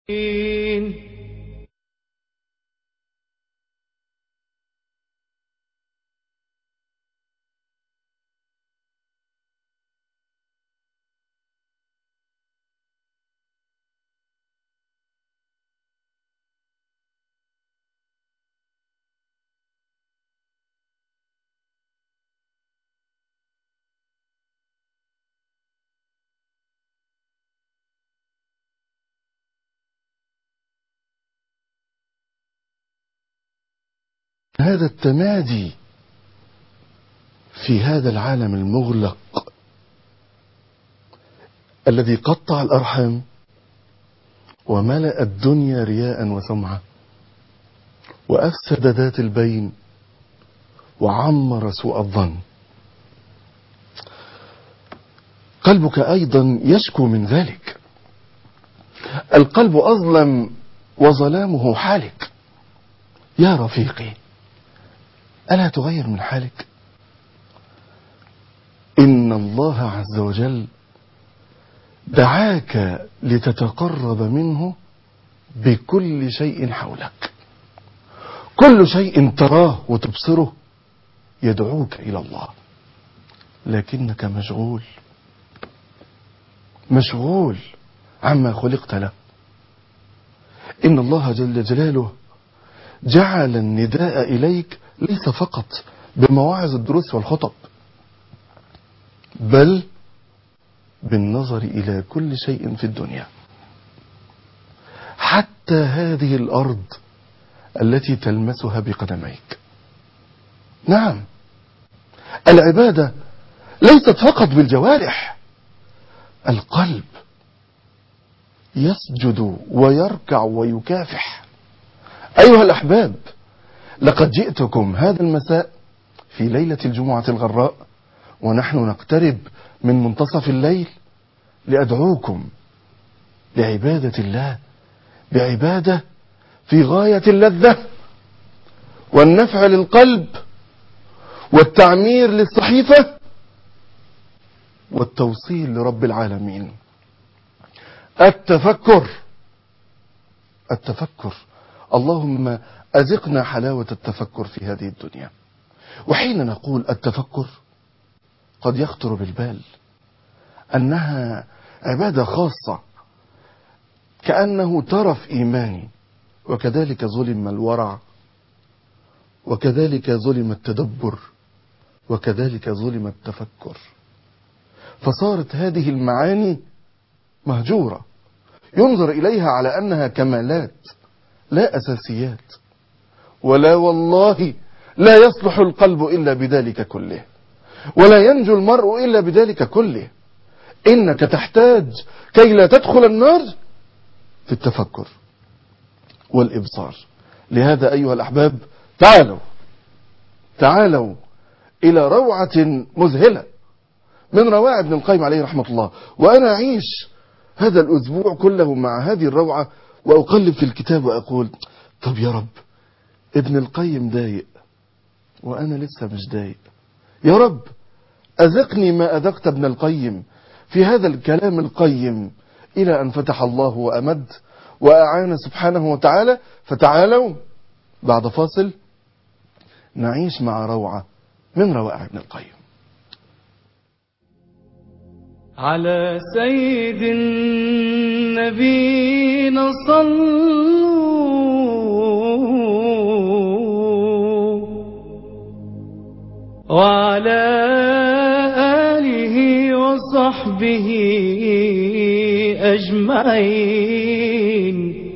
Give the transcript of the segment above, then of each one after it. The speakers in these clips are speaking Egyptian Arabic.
هذا التمادي في هذا العالم المغلق الذي قطع الأرحام وملأ الدنيا رياء وسمعة وأفسد ذات البين وعمر سوء الظن قلبك أيضا يشكو من ذلك القلب أظلم وظلامه حالك يا رفيقي ألا تغير من حالك إن الله عز وجل دعاك لتتقرب منه بكل شيء حولك كل شيء تراه وتبصره يدعوك إلى الله لكنك مشغول مشغول عما خلقت له إن الله جل جلاله جعل النداء إليك ليس فقط بمواعظ الدروس والخطب بل بالنظر إلى كل شيء في الدنيا حتى هذه الأرض التي تلمسها بقدميك نعم العبادة ليست فقط بالجوارح القلب يسجد ويركع ويكافح أيها الأحباب لقد جئتكم هذا المساء في ليلة الجمعة الغراء ونحن نقترب من منتصف الليل لأدعوكم لعبادة الله بعبادة في غاية اللذة والنفع للقلب والتعمير للصحيفة والتوصيل لرب العالمين التفكر التفكر اللهم أذقنا حلاوة التفكر في هذه الدنيا وحين نقول التفكر قد يخطر بالبال أنها عبادة خاصة كأنه طرف إيماني وكذلك ظلم الورع وكذلك ظلم التدبر وكذلك ظلم التفكر فصارت هذه المعاني مهجورة ينظر إليها على أنها كمالات لا أساسيات ولا والله لا يصلح القلب إلا بذلك كله ولا ينجو المرء إلا بذلك كله إنك تحتاج كي لا تدخل النار في التفكر والإبصار لهذا أيها الأحباب تعالوا تعالوا إلى روعة مذهلة من روائع ابن القيم عليه رحمة الله وأنا أعيش هذا الأسبوع كله مع هذه الروعة وأقلب في الكتاب وأقول طب يا رب ابن القيم ضايق وأنا لسه مش ضايق يا رب أذقني ما أذقت ابن القيم في هذا الكلام القيم إلى أن فتح الله وأمد وأعان سبحانه وتعالى فتعالوا بعد فاصل نعيش مع روعة من روائع ابن القيم على سيد النبي صلوا وعلى آله وصحبه أجمعين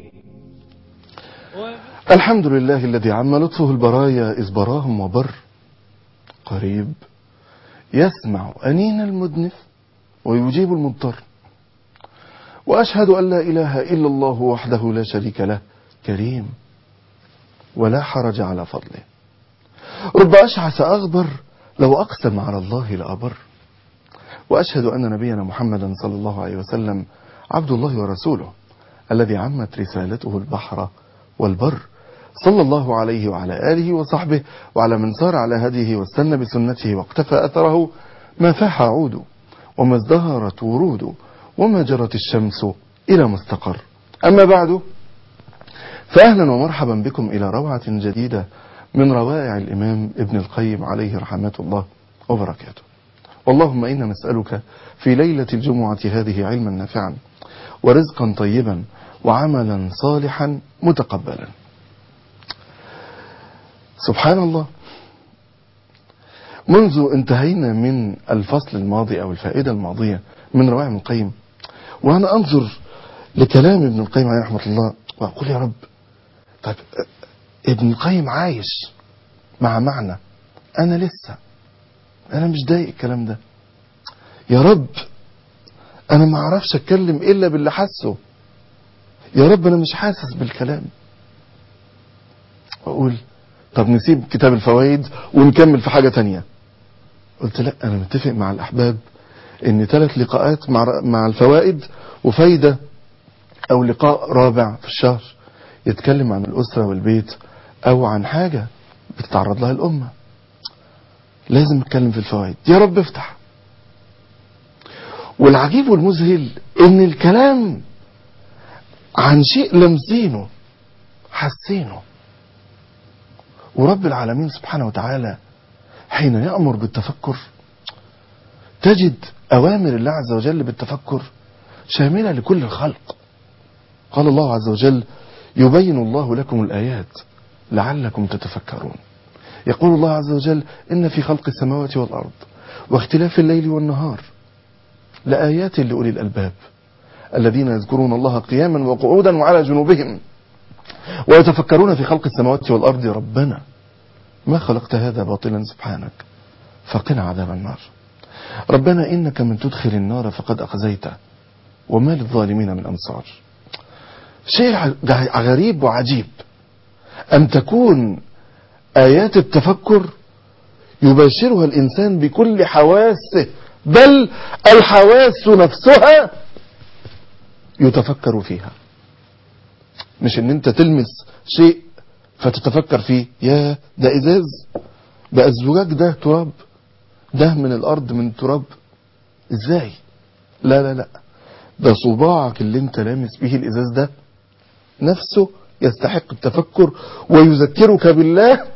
الحمد لله الذي عم لطفه البرايا إذ براهم وبر قريب يسمع أنين المدنف ويجيب المضطر وأشهد أن لا إله إلا الله وحده لا شريك له كريم ولا حرج على فضله رب أشعث أغبر لو أقسم على الله لأبر وأشهد أن نبينا محمدا صلى الله عليه وسلم عبد الله ورسوله الذي عمت رسالته البحر والبر صلى الله عليه وعلى آله وصحبه وعلى من سار على هديه واستنى بسنته واقتفى أثره ما فاح عود وما ازدهرت ورود وما جرت الشمس إلى مستقر أما بعد فأهلا ومرحبا بكم إلى روعة جديدة من روائع الإمام ابن القيم عليه رحمة الله وبركاته اللهم إنا نسألك في ليلة الجمعة هذه علما نافعا ورزقا طيبا وعملا صالحا متقبلا سبحان الله منذ انتهينا من الفصل الماضي أو الفائدة الماضية من روائع ابن القيم وأنا أنظر لكلام ابن القيم عليه رحمة الله وأقول يا رب طيب ابن القيم عايش مع معنى أنا لسه أنا مش ضايق الكلام ده يا رب أنا ما أعرفش أتكلم إلا باللي حاسه يا رب أنا مش حاسس بالكلام وأقول طب نسيب كتاب الفوائد ونكمل في حاجة تانية قلت لا أنا متفق مع الأحباب إن ثلاث لقاءات مع مع الفوائد وفايدة أو لقاء رابع في الشهر يتكلم عن الأسرة والبيت أو عن حاجة بتتعرض لها الأمة لازم نتكلم في الفوائد يا رب افتح والعجيب والمذهل ان الكلام عن شيء لمسينه حسينه ورب العالمين سبحانه وتعالى حين يأمر بالتفكر تجد أوامر الله عز وجل بالتفكر شاملة لكل الخلق قال الله عز وجل يبين الله لكم الآيات لعلكم تتفكرون يقول الله عز وجل إن في خلق السماوات والأرض واختلاف الليل والنهار لآيات لأولي الألباب الذين يذكرون الله قياما وقعودا وعلى جنوبهم ويتفكرون في خلق السماوات والأرض ربنا ما خلقت هذا باطلا سبحانك فقنا عذاب النار ربنا إنك من تدخل النار فقد أخزيته وما للظالمين من أنصار شيء غريب وعجيب أن تكون آيات التفكر يباشرها الإنسان بكل حواسه بل الحواس نفسها يتفكر فيها مش ان انت تلمس شيء فتتفكر فيه يا ده ازاز ده الزجاج ده تراب ده من الارض من تراب ازاي لا لا لا ده صباعك اللي انت لامس به الازاز ده نفسه يستحق التفكر ويذكرك بالله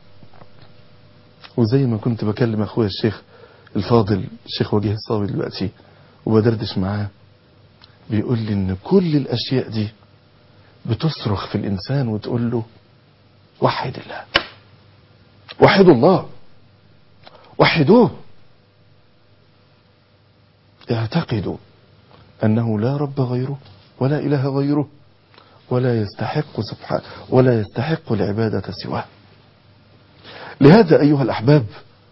وزي ما كنت بكلم اخويا الشيخ الفاضل الشيخ وجيه الصاوي دلوقتي وبدردش معاه بيقول لي ان كل الاشياء دي بتصرخ في الانسان وتقول له وحد الله وحدوا الله وحدوه اعتقدوا انه لا رب غيره ولا اله غيره ولا يستحق سبحانه ولا يستحق العبادة سواه لهذا أيها الأحباب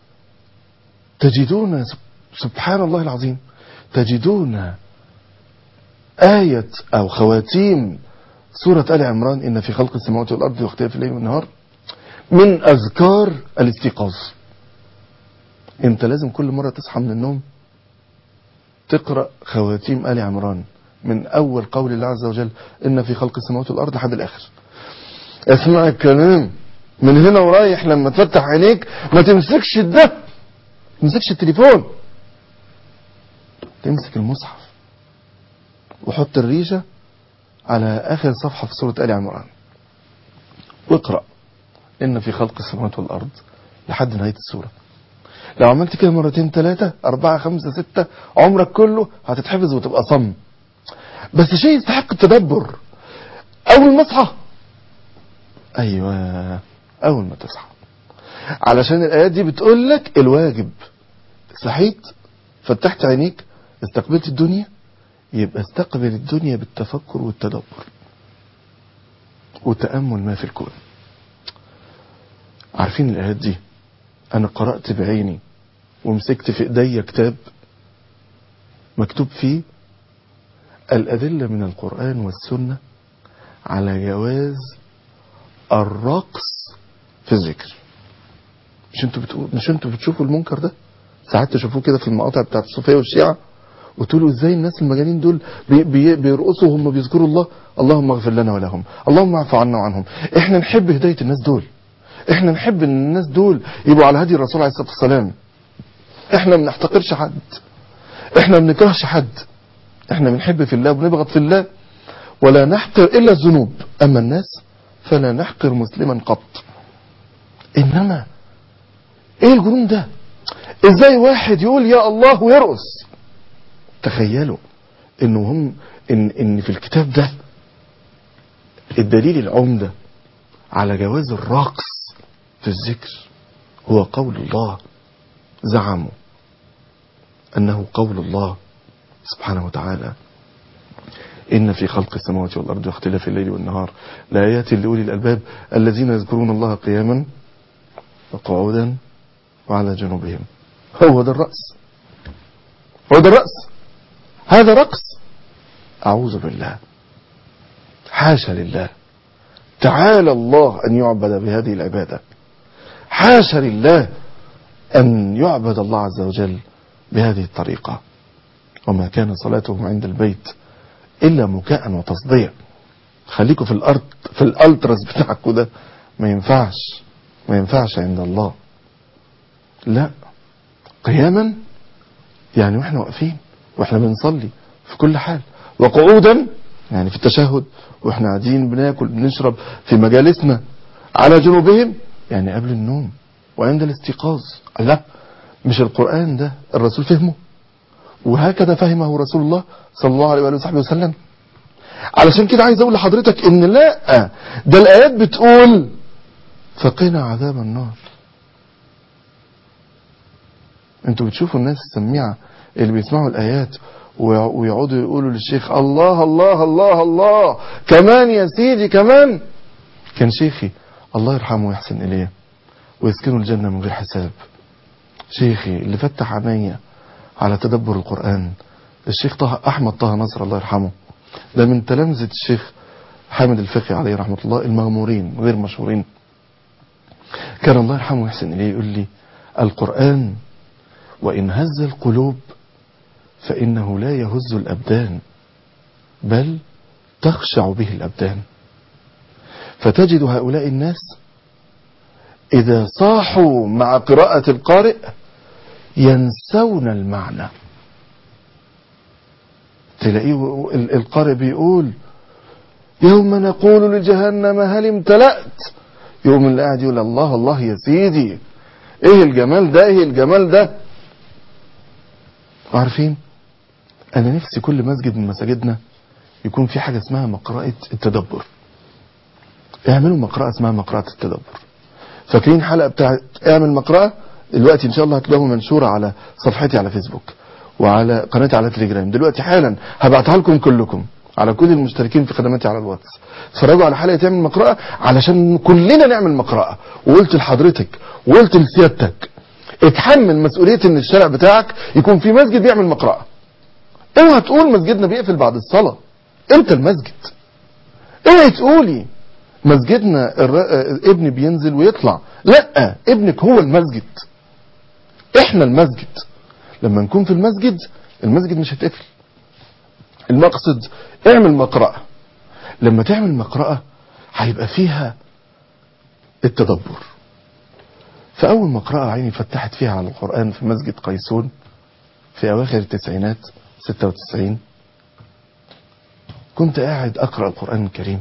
تجدون سبحان الله العظيم تجدون آية أو خواتيم سورة آل عمران إن في خلق السماوات والأرض واختلاف الليل والنهار من أذكار الاستيقاظ أنت لازم كل مرة تصحى من النوم تقرأ خواتيم آل عمران من أول قول الله عز وجل إن في خلق السماوات والأرض لحد الآخر اسمع الكلام من هنا ورايح لما تفتح عينيك ما تمسكش ده ما تمسكش التليفون تمسك المصحف وحط الريشة على آخر صفحة في سورة آل عمران واقرأ إن في خلق السماوات والأرض لحد نهاية السورة لو عملت كده مرتين ثلاثة أربعة خمسة ستة عمرك كله هتتحفظ وتبقى صم بس شيء يستحق التدبر أول ما تصحى أيوة أول ما تصحى علشان الآيات دي بتقول لك الواجب صحيت فتحت عينيك استقبلت الدنيا يبقى استقبل الدنيا بالتفكر والتدبر وتأمل ما في الكون عارفين الآيات دي أنا قرأت بعيني ومسكت في إيديا كتاب مكتوب فيه الأدلة من القرآن والسنة على جواز الرقص في الذكر مش انتوا بتقول مش انتوا بتشوفوا المنكر ده ساعات تشوفوه كده في المقاطع بتاعت الصوفيه والشيعه وتقولوا ازاي الناس المجانين دول بي بي بيرقصوا وهم بيذكروا الله اللهم اغفر لنا ولهم اللهم اعف عنا وعنهم احنا نحب هدايه الناس دول احنا نحب ان الناس دول يبقوا على هدي الرسول عليه الصلاه والسلام احنا ما بنحتقرش حد احنا ما بنكرهش حد احنا بنحب في الله وبنبغض في الله ولا نحقر إلا الذنوب أما الناس فلا نحقر مسلما قط إنما إيه الجنون ده إزاي واحد يقول يا الله ويرقص تخيلوا إنه هم إن, إن في الكتاب ده الدليل العمدة على جواز الرقص في الذكر هو قول الله زعموا أنه قول الله سبحانه وتعالى إن في خلق السماوات والأرض واختلاف الليل والنهار لآيات لأولي الألباب الذين يذكرون الله قياما وقعودا وعلى جنوبهم هو ده الرأس هو ده الرأس هذا رقص أعوذ بالله حاشا لله تعالى الله أن يعبد بهذه العبادة حاشا لله أن يعبد الله عز وجل بهذه الطريقة وما كان صلاتهم عند البيت إلا مكاء وتصدية خليكم في الأرض في الألترس بتاعكم ده ما ينفعش ما ينفعش عند الله لا قياما يعني واحنا واقفين واحنا بنصلي في كل حال وقعودا يعني في التشهد واحنا قاعدين بناكل بنشرب في مجالسنا على جنوبهم يعني قبل النوم وعند الاستيقاظ لا مش القرآن ده الرسول فهمه وهكذا فهمه رسول الله صلى الله عليه وآله وصحبه وسلم علشان كده عايز اقول لحضرتك ان لا ده الايات بتقول فقنا عذاب النار انتوا بتشوفوا الناس السميعة اللي بيسمعوا الايات ويقعدوا يقولوا للشيخ الله الله الله الله كمان يا سيدي كمان كان شيخي الله يرحمه ويحسن اليه ويسكنه الجنة من غير حساب شيخي اللي فتح عينيا على تدبر القرآن الشيخ طه أحمد طه نصر الله يرحمه ده من تلامذة الشيخ حامد الفقي عليه رحمة الله المغمورين غير مشهورين كان الله يرحمه ويحسن إليه يقول لي القرآن وإن هز القلوب فإنه لا يهز الأبدان بل تخشع به الأبدان فتجد هؤلاء الناس إذا صاحوا مع قراءة القارئ ينسون المعنى تلاقيه القارئ بيقول يوم نقول لجهنم هل امتلأت يوم اللي قاعد يقول الله الله يا سيدي ايه الجمال ده ايه الجمال ده عارفين انا نفسي كل مسجد من مساجدنا يكون في حاجة اسمها مقرأة التدبر اعملوا مقرأة اسمها مقرأة التدبر فاكرين حلقة بتاعت اعمل مقرأة دلوقتي ان شاء الله هتلاقوها منشورة على صفحتي على فيسبوك وعلى قناتي على تليجرام دلوقتي حالا هبعتها لكم كلكم على كل المشتركين في خدماتي على الواتس اتفرجوا على حلقة تعمل مقرأة علشان كلنا نعمل مقرأة وقلت لحضرتك وقلت لسيادتك اتحمل مسؤولية ان الشارع بتاعك يكون في مسجد بيعمل مقرأة اوعى تقول مسجدنا بيقفل بعد الصلاة انت المسجد اوعى تقولي مسجدنا ابني بينزل ويطلع لا ابنك هو المسجد احنا المسجد لما نكون في المسجد المسجد مش هتقفل المقصد اعمل مقرأة لما تعمل مقرأة هيبقى فيها التدبر فأول مقرأة عيني فتحت فيها على القرآن في مسجد قيسون في أواخر التسعينات 96 كنت قاعد أقرأ القرآن الكريم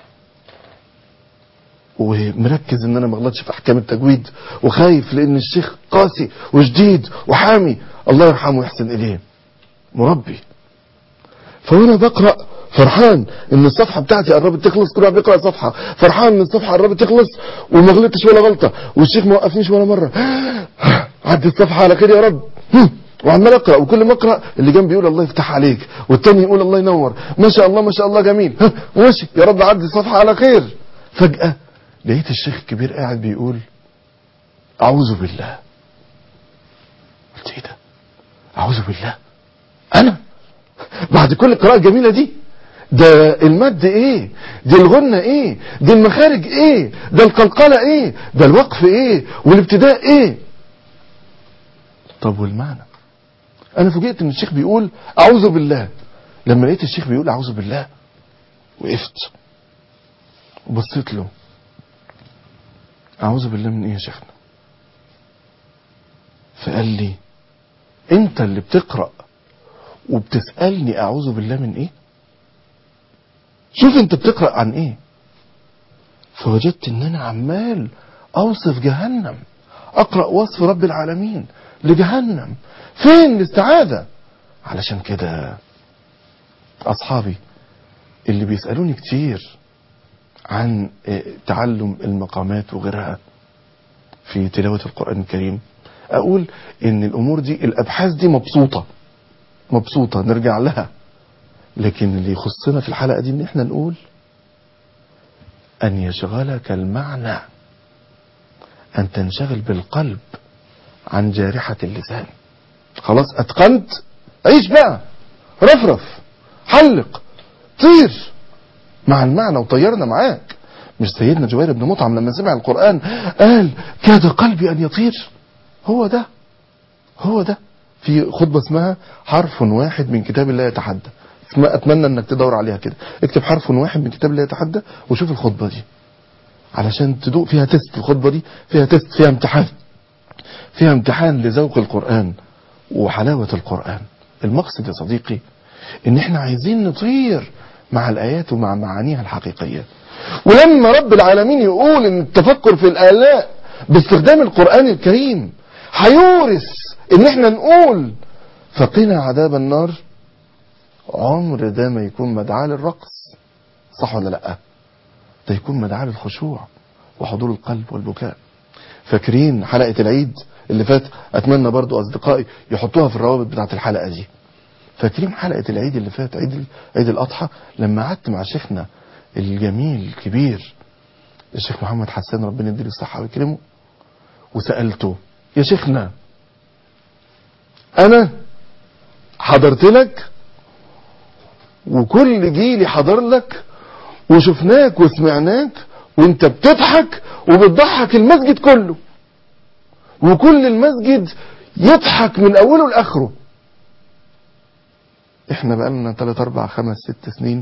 ومركز ان انا ما اغلطش في احكام التجويد وخايف لان الشيخ قاسي وشديد وحامي الله يرحمه ويحسن اليه مربي فوانا بقرا فرحان ان الصفحه بتاعتي قربت تخلص كل واحد بيقرا صفحه فرحان ان الصفحه قربت تخلص وما غلطتش ولا غلطه والشيخ ما وقفنيش ولا مره عدي الصفحه على كده يا رب وعمال اقرا وكل ما اقرا اللي جنبي يقول الله يفتح عليك والتاني يقول الله ينور ما شاء الله ما شاء الله جميل ماشي يا رب عدي الصفحه على خير فجاه لقيت الشيخ الكبير قاعد بيقول اعوذ بالله قلت ايه ده اعوذ بالله انا بعد كل القراءة الجميلة دي ده المد ايه دي الغنة ايه دي المخارج ايه ده القلقلة ايه ده الوقف ايه والابتداء ايه طب والمعنى انا فوجئت ان الشيخ بيقول اعوذ بالله لما لقيت الشيخ بيقول اعوذ بالله وقفت وبصيت له اعوذ بالله من ايه يا شيخنا فقال لي انت اللي بتقرأ وبتسألني اعوذ بالله من ايه شوف انت بتقرأ عن ايه فوجدت ان انا عمال اوصف جهنم اقرأ وصف رب العالمين لجهنم فين الاستعاذة علشان كده اصحابي اللي بيسألوني كتير عن اه، تعلم المقامات وغيرها في تلاوة القرآن الكريم اقول ان الامور دي الابحاث دي مبسوطة مبسوطة نرجع لها لكن اللي يخصنا في الحلقة دي ان احنا نقول ان يشغلك المعنى ان تنشغل بالقلب عن جارحة اللسان خلاص اتقنت عيش بقى رفرف حلق طير مع المعنى وطيرنا معاك مش سيدنا جبير بن مطعم لما سمع القرآن قال كاد قلبي أن يطير هو ده هو ده في خطبة اسمها حرف واحد من كتاب الله يتحدى اسمها أتمنى أنك تدور عليها كده اكتب حرف واحد من كتاب الله يتحدى وشوف الخطبة دي علشان تدوق فيها تيست الخطبة دي فيها تيست فيها امتحان فيها امتحان لذوق القرآن وحلاوة القرآن المقصد يا صديقي ان احنا عايزين نطير مع الآيات ومع معانيها الحقيقية ولما رب العالمين يقول ان التفكر في الآلاء باستخدام القرآن الكريم هيورث ان احنا نقول فقنا عذاب النار عمر ده ما يكون مدعاة للرقص صح ولا لا ده يكون مدعاة للخشوع وحضور القلب والبكاء فاكرين حلقة العيد اللي فات اتمنى برضو اصدقائي يحطوها في الروابط بتاعت الحلقة دي فاكرين حلقة العيد اللي فات عيد عيد الاضحى لما قعدت مع شيخنا الجميل الكبير الشيخ محمد حسان ربنا يديله الصحة ويكرمه وسألته يا شيخنا انا حضرت لك وكل جيلي حضر لك وشفناك وسمعناك وانت بتضحك وبتضحك المسجد كله وكل المسجد يضحك من اوله لاخره احنا بقالنا 3 4 5 6 سنين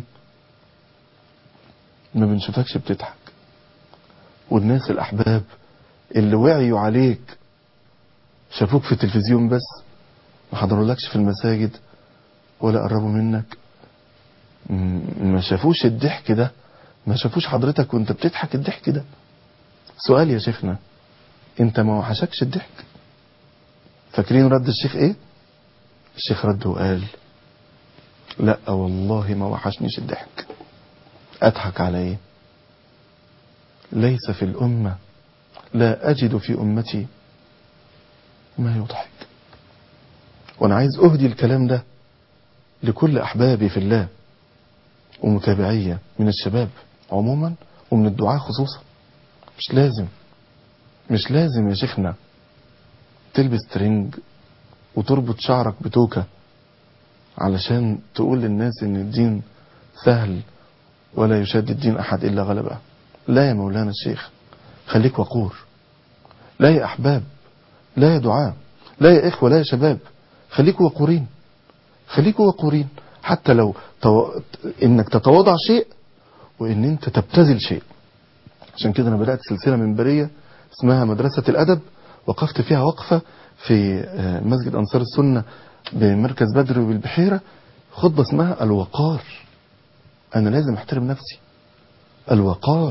ما بنشوفكش بتضحك والناس الاحباب اللي وعيوا عليك شافوك في التلفزيون بس ما حضرولكش في المساجد ولا قربوا منك م- ما شافوش الضحك ده ما شافوش حضرتك وانت بتضحك الضحك ده سؤال يا شيخنا انت ما وحشكش الضحك فاكرين رد الشيخ ايه الشيخ رد وقال لا والله ما وحشنيش الضحك اضحك على ايه ليس في الامه لا اجد في امتي ما يضحك وانا عايز اهدي الكلام ده لكل احبابي في الله ومتابعية من الشباب عموما ومن الدعاء خصوصا مش لازم مش لازم يا شيخنا تلبس ترنج وتربط شعرك بتوكة علشان تقول للناس ان الدين سهل ولا يشاد الدين احد الا غلبه لا يا مولانا الشيخ خليك وقور لا يا احباب لا يا دعاء لا يا اخوة لا يا شباب خليكوا وقورين خليكوا وقورين حتى لو تو... انك تتواضع شيء وان انت تبتذل شيء عشان كده انا بدأت سلسلة منبرية اسمها مدرسة الادب وقفت فيها وقفة في آه، مسجد انصار السنة بمركز بدر بالبحيرة خطبة اسمها الوقار انا لازم احترم نفسي الوقار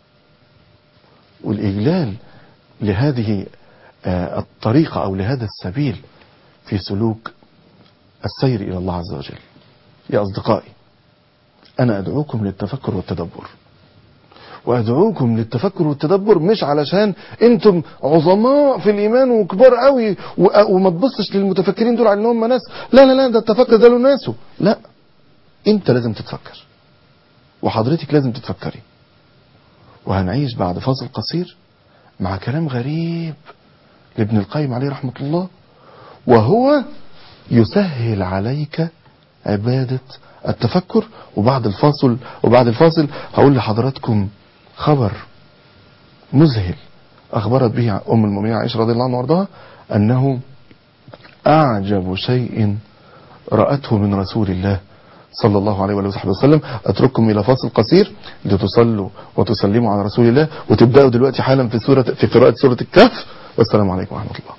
والاجلال لهذه آه، الطريقة او لهذا السبيل في سلوك السير الى الله عز وجل يا أصدقائي أنا أدعوكم للتفكر والتدبر وأدعوكم للتفكر والتدبر مش علشان أنتم عظماء في الإيمان وكبار قوي و- وما تبصش للمتفكرين دول على أنهم ناس لا لا لا ده التفكر ده له ناسه لا أنت لازم تتفكر وحضرتك لازم تتفكري وهنعيش بعد فاصل قصير مع كلام غريب لابن القيم عليه رحمة الله وهو يسهل عليك عبادة التفكر وبعد الفاصل وبعد الفاصل هقول لحضراتكم خبر مذهل أخبرت به أم المؤمنين عائشة رضي الله عنها وارضاها أنه أعجب شيء رأته من رسول الله صلى الله عليه وآله وصحبه وسلم أترككم إلى فاصل قصير لتصلوا وتسلموا على رسول الله وتبدأوا دلوقتي حالا في سورة في قراءة سورة الكهف والسلام عليكم ورحمة الله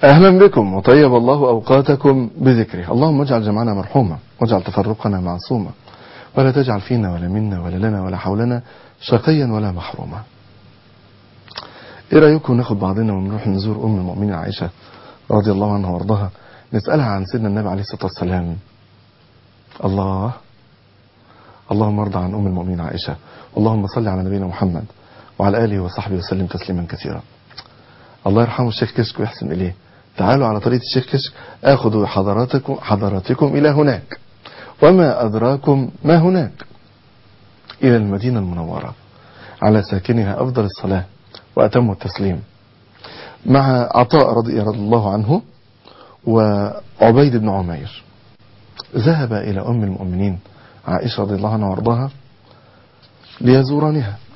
أهلا بكم وطيب الله أوقاتكم بذكره اللهم اجعل جمعنا مرحوما واجعل تفرقنا معصوما ولا تجعل فينا ولا منا ولا لنا ولا حولنا شقيا ولا محروما ايه رأيكم ناخد بعضنا ونروح نزور أم المؤمنين عائشة رضي الله عنها وارضاها نسألها عن سيدنا النبي عليه الصلاة والسلام الله اللهم ارضى عن أم المؤمنين عائشة اللهم صل على نبينا محمد وعلى آله وصحبه وسلم تسليما كثيرا الله يرحمه الشيخ كشك ويحسن إليه تعالوا على طريقة الشيخ كشك آخذوا حضراتكم, حضراتكم إلى هناك وما أدراكم ما هناك إلى المدينة المنورة على ساكنها أفضل الصلاة وأتم التسليم مع عطاء رضي الله عنه وعبيد بن عمير ذهب إلى أم المؤمنين عائشة رضي الله عنها وارضاها ليزورانها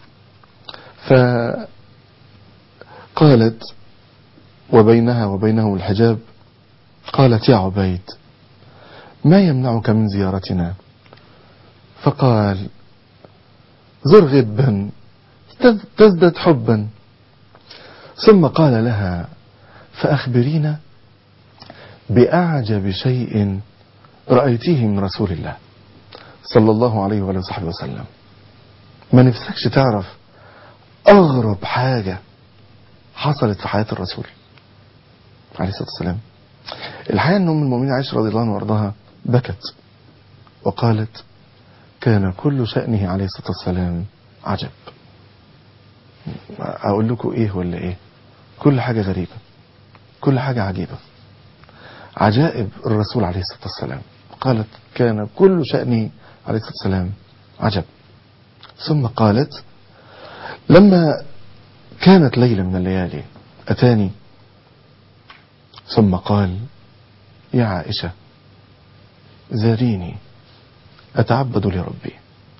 فقالت وبينها وبينه الحجاب قالت يا عبيد ما يمنعك من زيارتنا فقال زر غبا تزدد حبا ثم قال لها فأخبرينا بأعجب شيء رأيتيه من رسول الله صلى الله عليه وآله وصحبه وسلم ما نفسكش تعرف أغرب حاجة حصلت في حياة الرسول عليه الصلاة والسلام الحقيقة أن أم المؤمنين عائشة رضي الله عنها وارضاها بكت وقالت كان كل شأنه عليه الصلاة والسلام عجب أقول لكم إيه ولا إيه كل حاجة غريبة كل حاجة عجيبة عجائب الرسول عليه الصلاة والسلام قالت كان كل شأنه عليه الصلاة والسلام عجب ثم قالت لما كانت ليلة من الليالي أتاني ثم قال يا عائشة زاريني أتعبد لربي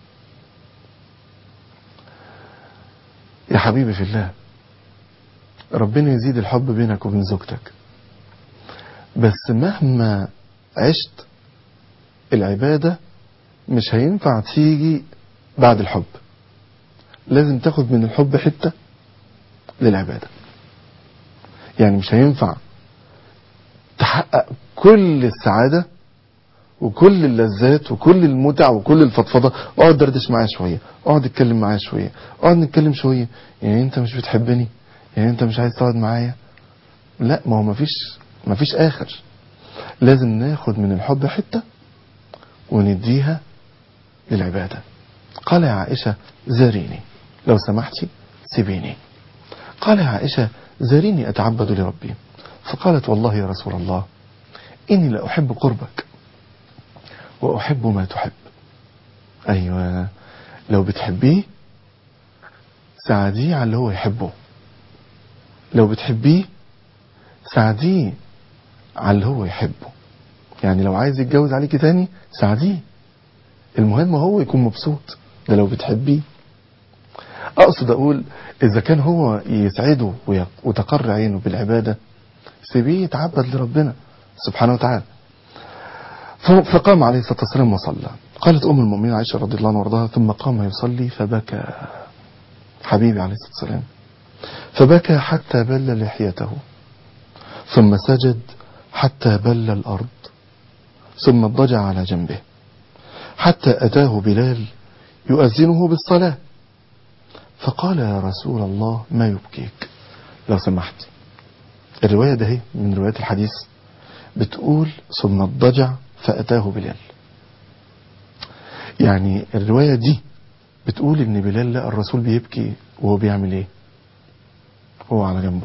يا حبيبي في الله ربنا يزيد الحب بينك وبين زوجتك بس مهما عشت العبادة مش هينفع تيجي بعد الحب لازم تاخد من الحب حتة للعبادة يعني مش هينفع تحقق كل السعادة وكل اللذات وكل المتع وكل الفضفضة اقعد دردش معايا شوية اقعد اتكلم معايا شوية اقعد نتكلم شوية يعني انت مش بتحبني يعني انت مش عايز تقعد معايا لا ما هو مفيش مفيش اخر لازم ناخد من الحب حتة ونديها للعبادة قال يا عائشة زاريني لو سمحتي سيبيني قال يا عائشة زاريني أتعبد لربي فقالت والله يا رسول الله إني لا أحب قربك وأحب ما تحب أيوة لو بتحبيه ساعديه على اللي هو يحبه لو بتحبيه ساعديه على اللي هو يحبه يعني لو عايز يتجوز عليكي تاني ساعديه المهم هو يكون مبسوط ده لو بتحبيه اقصد اقول اذا كان هو يسعده وتقر عينه بالعبادة سيبيه يتعبد لربنا سبحانه وتعالى فقام عليه الصلاة والسلام وصلى قالت ام المؤمنين عائشة رضي الله عنها وارضاها ثم قام يصلي فبكى حبيبي عليه الصلاة والسلام فبكى حتى بل لحيته ثم سجد حتى بل الأرض ثم اضطجع على جنبه حتى أتاه بلال يؤذنه بالصلاة فقال يا رسول الله ما يبكيك لو سمحت الرواية ده هي من روايات الحديث بتقول ثم اضطجع فأتاه بلال يعني الرواية دي بتقول ان بلال لقى الرسول بيبكي وهو بيعمل ايه هو على جنبه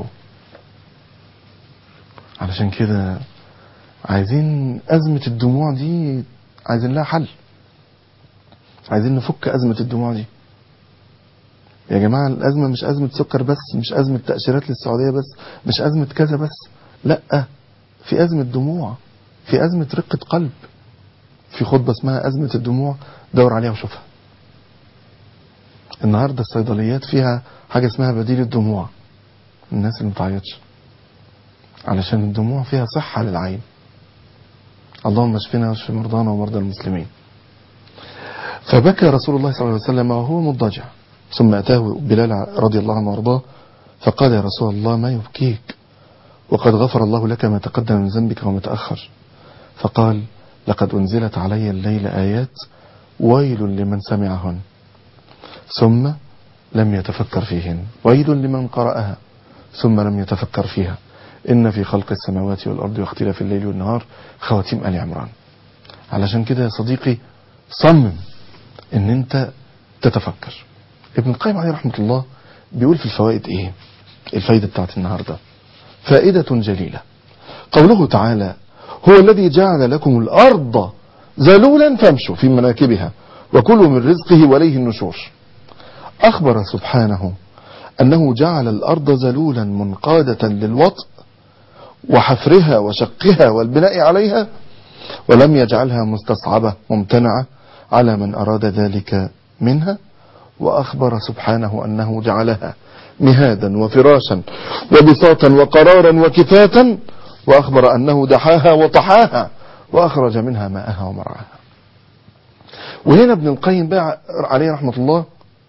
علشان كده عايزين أزمة الدموع دي عايزين لها حل عايزين نفك أزمة الدموع دي يا جماعة الأزمة مش أزمة سكر بس مش أزمة تأشيرات للسعودية بس مش أزمة كذا بس لا في أزمة دموع في أزمة رقة قلب في خطبة اسمها أزمة الدموع دور عليها وشوفها النهاردة الصيدليات فيها حاجة اسمها بديل الدموع الناس اللي متعيطش علشان الدموع فيها صحة للعين اللهم اشفنا واشف مرضانا ومرضى المسلمين فبكى رسول الله صلى الله عليه وسلم وهو مضجع ثم أتاه بلال رضي الله عنه وارضاه فقال يا رسول الله ما يبكيك وقد غفر الله لك ما تقدم من ذنبك وما تأخر فقال لقد أنزلت علي الليل آيات ويل لمن سمعهن ثم لم يتفكر فيهن ويل لمن قرأها ثم لم يتفكر فيها إن في خلق السماوات والأرض واختلاف الليل والنهار خواتيم آل عمران علشان كده يا صديقي صمم ان انت تتفكر ابن القيم عليه رحمة الله بيقول في الفوائد ايه الفايدة بتاعت النهاردة فائدة جليلة قوله تعالى هو الذي جعل لكم الأرض ذلولا فامشوا في مناكبها وكلوا من رزقه وليه النشور أخبر سبحانه أنه جعل الأرض ذلولا منقادة للوطء وحفرها وشقها والبناء عليها ولم يجعلها مستصعبة ممتنعة على من أراد ذلك منها وأخبر سبحانه أنه جعلها مهادا وفراشا وبساطا وقرارا وكفاتا وأخبر أنه دحاها وطحاها وأخرج منها ماءها ومرعاها وهنا ابن القيم بقى عليه رحمة الله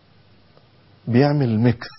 بيعمل ميكس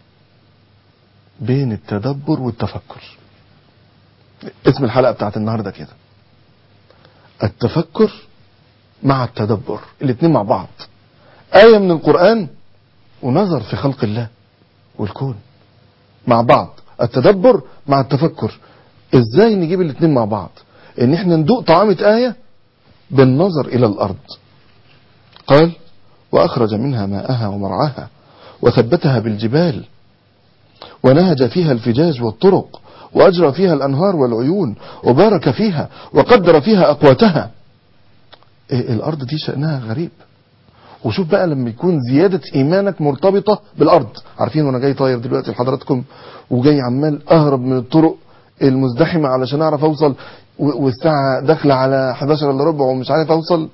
بين التدبر والتفكر اسم الحلقة بتاعت النهاردة كده التفكر مع التدبر الاتنين مع بعض آية من القرآن ونظر في خلق الله والكون مع بعض التدبر مع التفكر ازاي نجيب الاتنين مع بعض ان احنا ندوق طعامة آية بالنظر الى الارض قال واخرج منها ماءها ومرعاها وثبتها بالجبال ونهج فيها الفجاج والطرق وأجرى فيها الأنهار والعيون وبارك فيها وقدر فيها أقواتها إيه الأرض دي شأنها غريب وشوف بقى لما يكون زيادة إيمانك مرتبطة بالأرض عارفين وأنا جاي طاير دلوقتي لحضراتكم وجاي عمال أهرب من الطرق المزدحمة علشان أعرف أوصل والساعة داخلة على 11 إلا ربع ومش عارف أوصل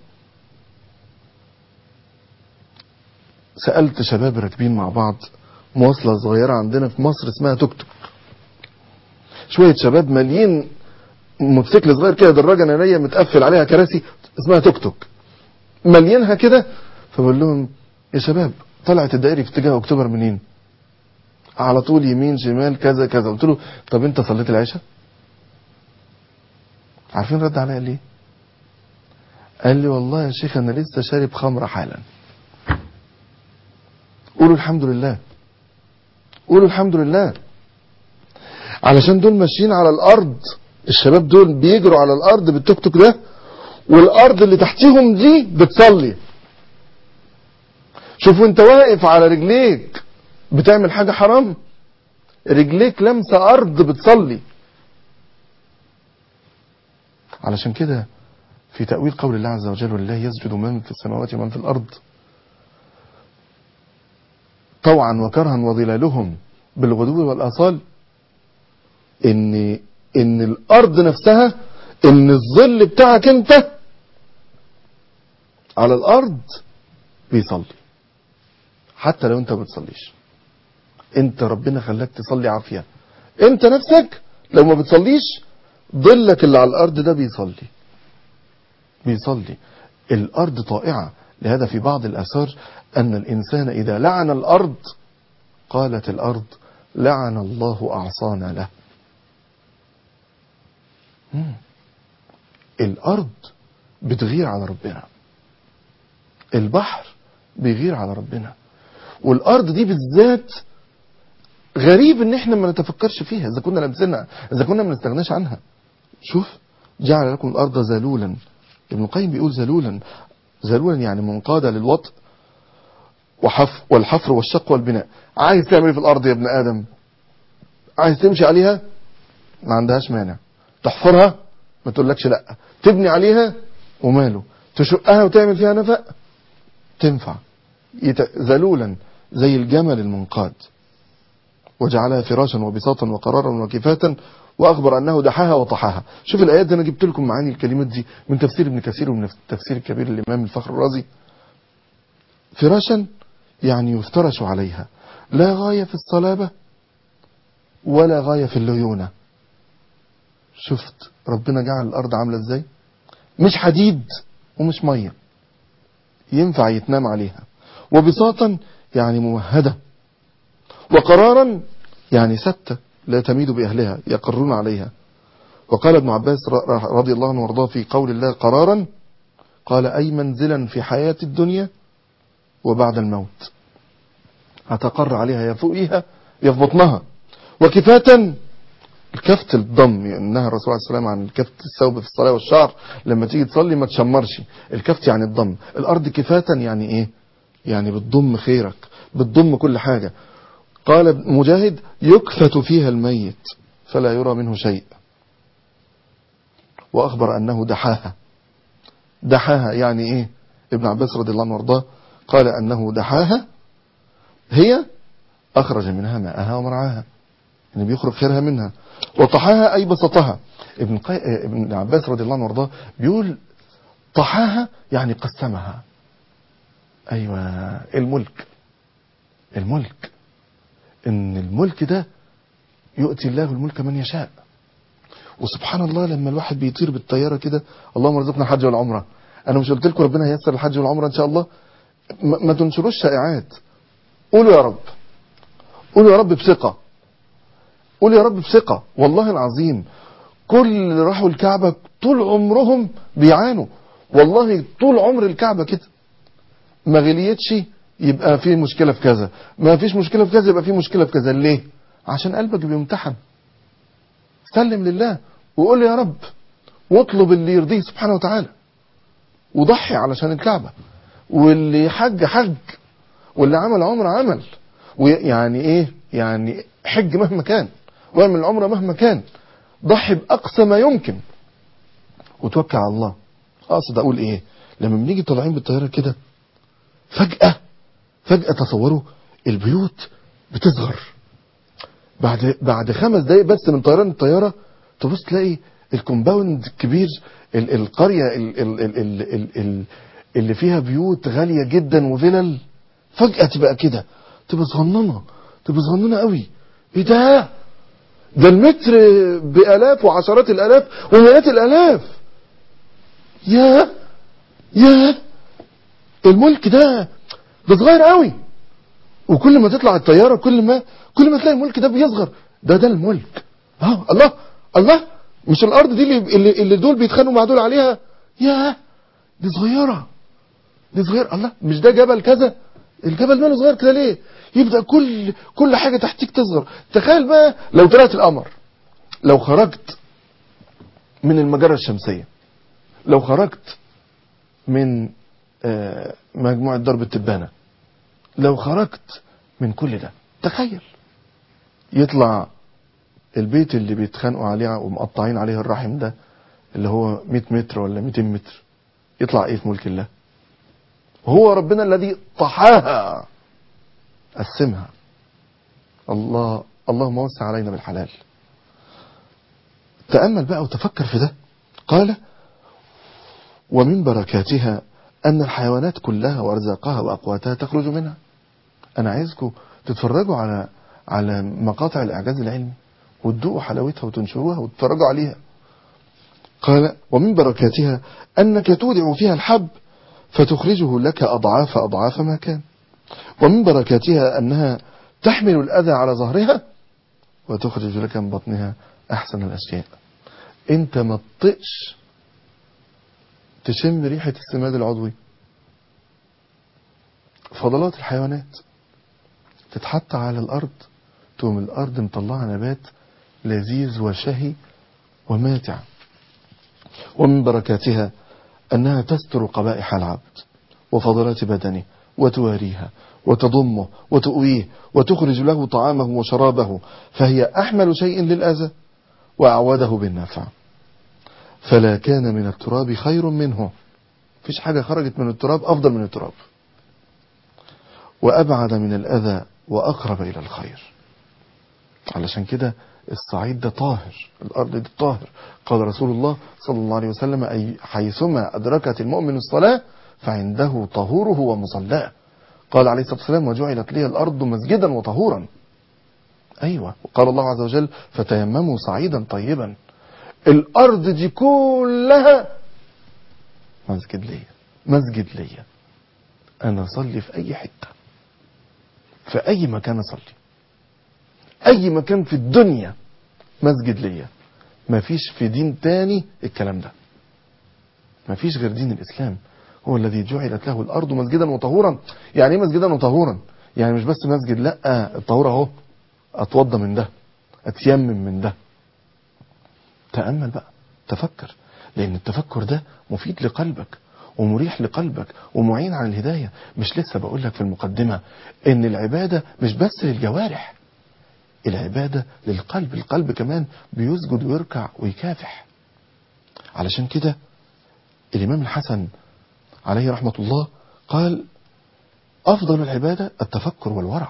سألت شباب راكبين مع بعض مواصلة صغيرة عندنا في مصر اسمها توك توك شوية شباب ماليين موتوسيكل صغير كده دراجة نارية متقفل عليها كراسي اسمها توك توك مالينها كده فبقول لهم يا شباب طلعت الدائري في اتجاه اكتوبر منين على طول يمين شمال كذا كذا قلت له طب انت صليت العشاء عارفين رد عليا ليه قال لي والله يا شيخ انا لسه شارب خمره حالا قولوا الحمد لله قولوا الحمد لله علشان دول ماشيين على الارض الشباب دول بيجروا على الارض بالتوك توك ده والارض اللي تحتيهم دي بتصلي شوف وانت واقف على رجليك بتعمل حاجة حرام رجليك لمسة ارض بتصلي علشان كده في تأويل قول الله عز وجل ولله يسجد من في السماوات ومن في الأرض طوعا وكرها وظلالهم بالغدو والآصال ان ان الارض نفسها ان الظل بتاعك انت على الارض بيصلي حتى لو انت ما بتصليش انت ربنا خلاك تصلي عافية انت نفسك لو ما بتصليش ظلك اللي على الارض ده بيصلي بيصلي الارض طائعة لهذا في بعض الاثار ان الانسان اذا لعن الارض قالت الارض لعن الله اعصانا له مم. الارض بتغير على ربنا البحر بيغير على ربنا والارض دي بالذات غريب ان احنا ما نتفكرش فيها اذا كنا لمسنا اذا كنا ما نستغناش عنها شوف جعل لكم الارض ذلولا ابن القيم بيقول ذلولا ذلولا يعني منقاده للوطء وحف والحفر والشق والبناء عايز تعمل ايه في الارض يا ابن ادم عايز تمشي عليها ما عندهاش مانع تحفرها ما تقولكش لا تبني عليها وماله تشقها وتعمل فيها نفق تنفع يت... ذلولا زي الجمل المنقاد وجعلها فراشا وبساطا وقرارا وكفاتا واخبر انه دحاها وطحاها شوف الايات دي انا جبت لكم معاني الكلمات دي من تفسير ابن كثير ومن التفسير الكبير الامام الفخر الرازي فراشا يعني يفترش عليها لا غاية في الصلابة ولا غاية في الليونة شفت ربنا جعل الارض عاملة ازاي مش حديد ومش مية ينفع يتنام عليها وبساطا يعني ممهدة وقرارا يعني ثابتة لا تميد بأهلها يقرون عليها وقال ابن عباس ر- رضي الله عنه وارضاه في قول الله قرارا قال أي منزلا في حياة الدنيا وبعد الموت هتقر عليها يا فوقيها يا في بطنها وكفاة الكفت الضم يعني نهى الرسول عليه السلام عن كفت الثوب في الصلاة والشعر لما تيجي تصلي ما تشمرش الكفت يعني الضم الأرض كفاة يعني إيه يعني بتضم خيرك بتضم كل حاجة قال مجاهد يكفت فيها الميت فلا يرى منه شيء وأخبر أنه دحاها دحاها يعني إيه ابن عباس رضي الله عنه وارضاه قال أنه دحاها هي أخرج منها ماءها ومرعاها يعني بيخرج خيرها منها وطحاها أي بسطها ابن, قي... ابن عباس رضي الله عنه وارضاه بيقول طحاها يعني قسمها أيوة الملك الملك إن الملك ده يؤتي الله الملك من يشاء وسبحان الله لما الواحد بيطير بالطيارة كده اللهم ارزقنا الحج والعمرة أنا مش قلت لكم ربنا هيسر الحج والعمرة إن شاء الله ما ما تنشروش شائعات قولوا يا رب قولوا يا رب بثقة قولوا يا رب بثقة والله العظيم كل اللي راحوا الكعبة طول عمرهم بيعانوا والله طول عمر الكعبة كده ما غليتش يبقى في مشكلة في كذا ما فيش مشكلة في كذا يبقى في مشكلة في كذا ليه عشان قلبك بيمتحن سلم لله وقول له يا رب واطلب اللي يرضيه سبحانه وتعالى وضحي علشان الكعبة واللي حج حج واللي عمل عمره عمل ويعني ايه يعني حج مهما كان واعمل العمره مهما كان ضحي باقصى ما يمكن وتوكل على الله اقصد اقول ايه لما بنيجي طالعين بالطياره كده فجاه فجاه تصوروا البيوت بتصغر بعد بعد خمس دقايق بس من طيران الطياره تبص تلاقي الكومباوند الكبير ال القريه ال ال ال ال ال ال اللي فيها بيوت غاليه جدا وفلل فجاه تبقى كده تبقى صغننه تبقى صغننه قوي ايه ده ده المتر بالاف وعشرات الالاف ومئات الالاف يا يا الملك ده ده صغير قوي وكل ما تطلع الطياره كل ما كل ما تلاقي الملك ده بيصغر ده ده الملك اه الله الله مش الارض دي اللي اللي, اللي دول بيتخانقوا مع دول عليها يا دي صغيره دي صغيره الله مش ده جبل كذا الجبل ماله صغير كده ليه يبدا كل كل حاجه تحتيك تصغر تخيل بقى لو طلعت القمر لو خرجت من المجره الشمسيه لو خرجت من آه، مجموعه درب التبانه لو خرجت من كل ده تخيل يطلع البيت اللي بيتخانقوا عليه ومقطعين عليه الرحم ده اللي هو 100 متر ولا 200 متر يطلع ايه في ملك الله هو ربنا الذي طحاها قسمها الله اللهم وسع علينا بالحلال تأمل بقى وتفكر في ده قال ومن بركاتها أن الحيوانات كلها وأرزاقها وأقواتها تخرج منها أنا عايزكم تتفرجوا على على مقاطع الإعجاز العلمي وتدوقوا حلاوتها وتنشروها وتتفرجوا عليها قال ومن بركاتها أنك تودع فيها الحب فتخرجه لك أضعاف أضعاف ما كان ومن بركاتها أنها تحمل الأذى على ظهرها وتخرج لك من بطنها أحسن الأشياء أنت ما تطقش تشم ريحة السماد العضوي فضلات الحيوانات تتحط على الأرض تقوم الأرض مطلعة نبات لذيذ وشهي وماتع ومن بركاتها أنها تستر قبائح العبد وفضلات بدنه وتواريها وتضمه وتؤويه وتخرج له طعامه وشرابه فهي أحمل شيء للأذى وأعوده بالنفع فلا كان من التراب خير منه فيش حاجة خرجت من التراب أفضل من التراب وأبعد من الأذى وأقرب إلى الخير علشان كده الصعيد ده طاهر الأرض دي طاهر قال رسول الله صلى الله عليه وسلم أي حيثما أدركت المؤمن الصلاة فعنده طهوره ومصلاه قال عليه الصلاة والسلام وجعلت لي الأرض مسجدا وطهورا أيوة وقال الله عز وجل فتيمموا صعيدا طيبا الأرض دي كلها مسجد ليا مسجد ليا أنا أصلي في أي حتة في أي مكان أصلي اي مكان في الدنيا مسجد ليا مفيش في دين تاني الكلام ده مفيش غير دين الاسلام هو الذي جعلت له الارض مسجدا وطهورا يعني ايه مسجدا وطهورا يعني مش بس مسجد لا الطهور اهو اتوضى من ده اتيمم من ده تامل بقى تفكر لان التفكر ده مفيد لقلبك ومريح لقلبك ومعين على الهدايه مش لسه بقول لك في المقدمه ان العباده مش بس للجوارح العباده للقلب القلب كمان بيسجد ويركع ويكافح علشان كده الامام الحسن عليه رحمه الله قال افضل العباده التفكر والورع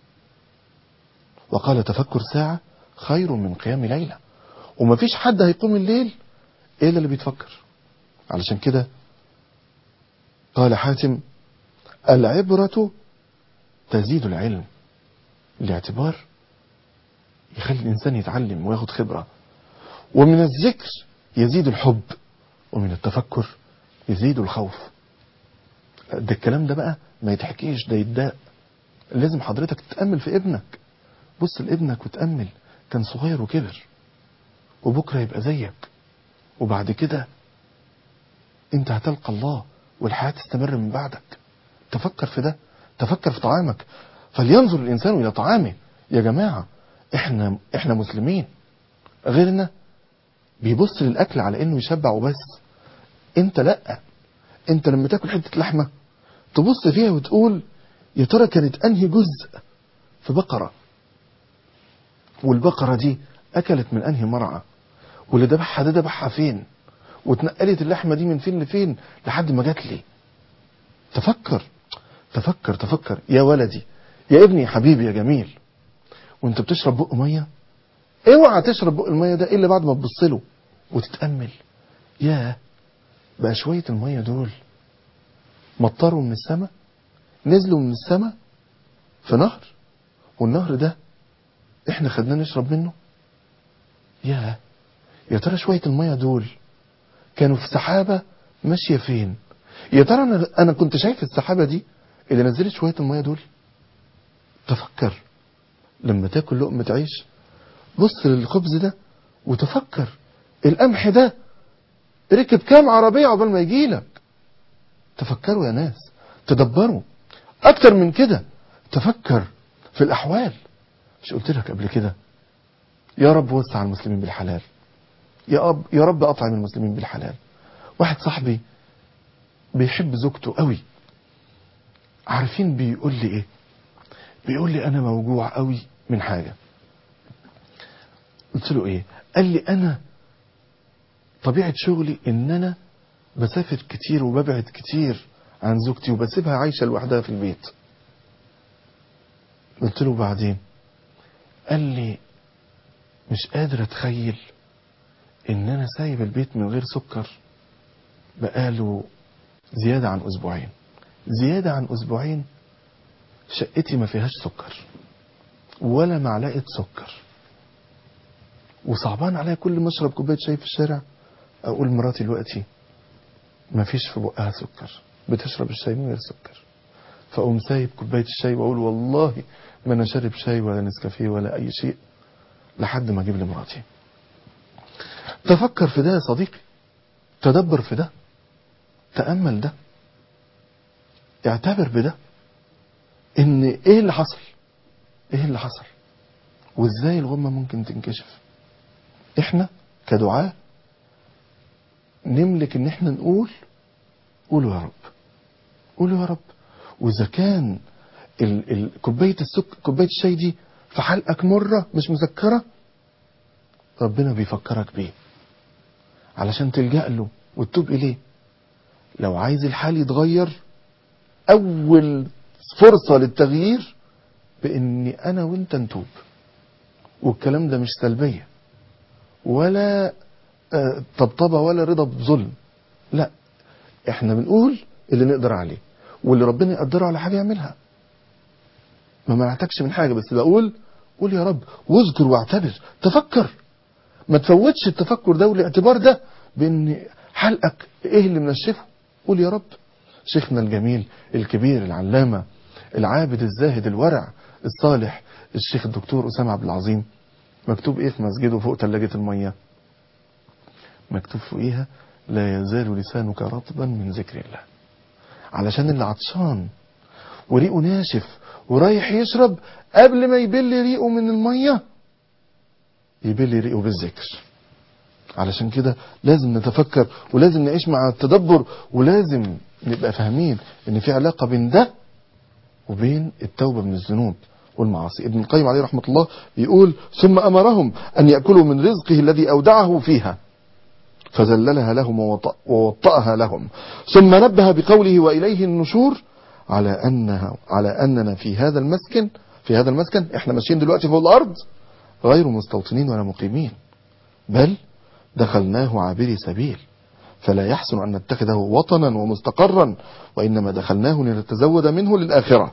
وقال تفكر ساعه خير من قيام ليله ومفيش حد هيقوم الليل الا اللي بيتفكر علشان كده قال حاتم العبرة تزيد العلم الاعتبار يخلي الإنسان يتعلم وياخد خبرة ومن الذكر يزيد الحب ومن التفكر يزيد الخوف ده الكلام ده بقى ما يتحكيش ده يتداء لازم حضرتك تتأمل في ابنك بص لابنك وتأمل كان صغير وكبر وبكرة يبقى زيك وبعد كده انت هتلقى الله والحياة تستمر من بعدك تفكر في ده تفكر في طعامك فلينظر الإنسان إلى طعامه يا جماعة احنا احنا مسلمين غيرنا بيبص للأكل على إنه يشبع وبس انت لأ انت لما تاكل حتة لحمة تبص فيها وتقول يا ترى كانت أنهي جزء في بقرة والبقرة دي أكلت من أنهي مرعى واللي ذبحها ده ذبحها فين واتنقلت اللحمة دي من فين لفين لحد ما جات لي تفكر تفكر تفكر يا ولدي يا ابني يا حبيبي يا جميل وانت بتشرب بق ميه اوعى تشرب بق الميه ده الا بعد ما تبص له وتتامل ياه بقى شويه الميه دول مطروا من السماء نزلوا من السماء في نهر والنهر ده احنا خدناه نشرب منه ياه يا ترى شويه الميه دول كانوا في سحابة ماشية فين يا ترى أنا, أنا كنت شايف السحابة دي اللي نزلت شوية المية دول تفكر لما تاكل لقمة عيش بص للخبز ده وتفكر القمح ده ركب كام عربية عقبال ما يجيلك تفكروا يا ناس تدبروا أكتر من كده تفكر في الأحوال مش قلت لك قبل كده يا رب وسع المسلمين بالحلال يا أب يا رب أطعم المسلمين بالحلال واحد صاحبي بيحب زوجته قوي عارفين بيقول لي ايه بيقول لي انا موجوع قوي من حاجة قلت له ايه قال لي انا طبيعة شغلي ان انا بسافر كتير وببعد كتير عن زوجتي وبسيبها عايشة لوحدها في البيت قلت له بعدين قال لي مش قادر اتخيل ان انا سايب البيت من غير سكر بقاله زيادة عن اسبوعين زيادة عن اسبوعين شقتي ما فيهاش سكر ولا معلقة سكر وصعبان عليا كل ما اشرب كوبايه شاي في الشارع اقول مراتي دلوقتي ما فيش في بقها سكر بتشرب الشاي من غير سكر فاقوم سايب كوبايه الشاي واقول والله ما انا شارب شاي ولا نسكافيه ولا اي شيء لحد ما اجيب لمراتي تفكر في ده يا صديقي تدبر في ده تأمل ده اعتبر بده ان ايه اللي حصل ايه اللي حصل وازاي الغمة ممكن تنكشف احنا كدعاء نملك ان احنا نقول قولوا يا رب قولوا يا رب واذا كان ال- ال- كوبايه السك كوبايه الشاي دي في حلقك مره مش مسكره ربنا بيفكرك بيه علشان تلجأ له وتتوب إليه لو عايز الحال يتغير أول فرصة للتغيير بإني أنا وأنت نتوب والكلام ده مش سلبية ولا آه، طبطبة ولا رضا بظلم لا احنا بنقول اللي نقدر عليه واللي ربنا يقدره على حاجة يعملها ما منعتكش من حاجة بس بقول قول يا رب واذكر واعتبر تفكر ما تفوتش التفكر ده والاعتبار ده بان حلقك ايه اللي منشفه قول يا رب شيخنا الجميل الكبير العلامة العابد الزاهد الورع الصالح الشيخ الدكتور أسامة عبد العظيم مكتوب ايه في مسجده فوق ثلاجة المية مكتوب فوقيها لا يزال لسانك رطبا من ذكر الله علشان اللي عطشان وريقه ناشف ورايح يشرب قبل ما يبل ريقه من المية يبل ريقه بالذكر علشان كده لازم نتفكر ولازم نعيش مع التدبر ولازم نبقى فاهمين ان في علاقة بين ده وبين التوبة من الذنوب والمعاصي ابن القيم عليه رحمة الله بيقول ثم أمرهم أن يأكلوا من رزقه الذي أودعه فيها فذللها لهم ووط- ووطأها لهم ثم نبه بقوله وإليه النشور على أنها على أننا في هذا المسكن في هذا المسكن احنا ماشيين دلوقتي فوق الأرض غير مستوطنين ولا مقيمين بل دخلناه عابري سبيل فلا يحسن أن نتخذه وطنا ومستقرا وإنما دخلناه لنتزود منه للآخرة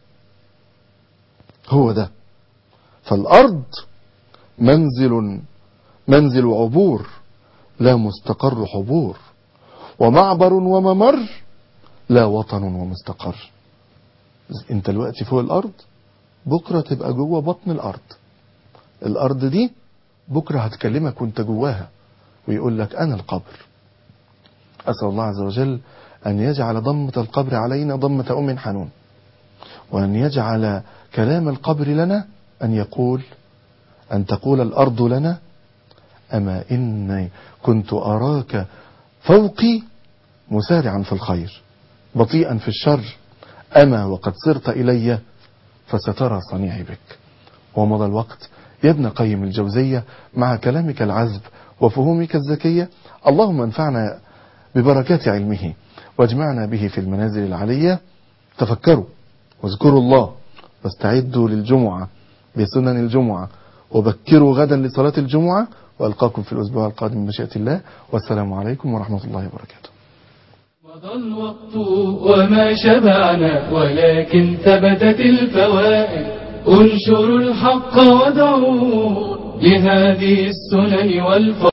هو ده فالأرض منزل منزل عبور لا مستقر حبور ومعبر وممر لا وطن ومستقر انت دلوقتي فوق الأرض بكرة تبقى جوه بطن الأرض الأرض دي بكرة هتكلمك وانت جواها ويقول لك أنا القبر أسأل الله عز وجل أن يجعل ضمة القبر علينا ضمة أم حنون وأن يجعل كلام القبر لنا أن يقول أن تقول الأرض لنا أما إني كنت أراك فوقي مسارعا في الخير بطيئا في الشر أما وقد صرت إلي فسترى صنيعي بك ومضى الوقت يا ابن قيم الجوزية مع كلامك العذب وفهومك الذكية اللهم انفعنا ببركات علمه واجمعنا به في المنازل العلية تفكروا واذكروا الله واستعدوا للجمعة بسنن الجمعة وبكروا غدا لصلاة الجمعة وألقاكم في الأسبوع القادم بمشيئة الله والسلام عليكم ورحمة الله وبركاته مضى الوقت وما شبعنا ولكن ثبتت الفوائد انشروا الحق ودعوا لهذه السنن والفضائل